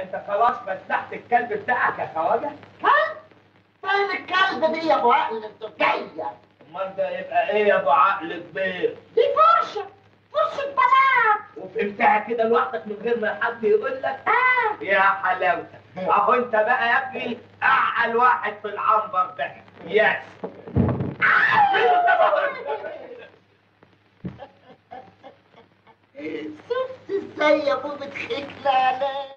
انت خلاص فتحت الكلب بتاعك يا خواجه كلب فين الكلب دي يا ابو عقل الدكية امال ده يبقى ايه يا ابو عقل كبير دي فرشة فرشة بنات وفهمتها كده لوحدك من غير ما حد يقول لك اه يا حلاوتك اهو انت بقى يا ابني اعقل واحد في العنبر ده يس شفت ازاي يا ابو بتخيك عليك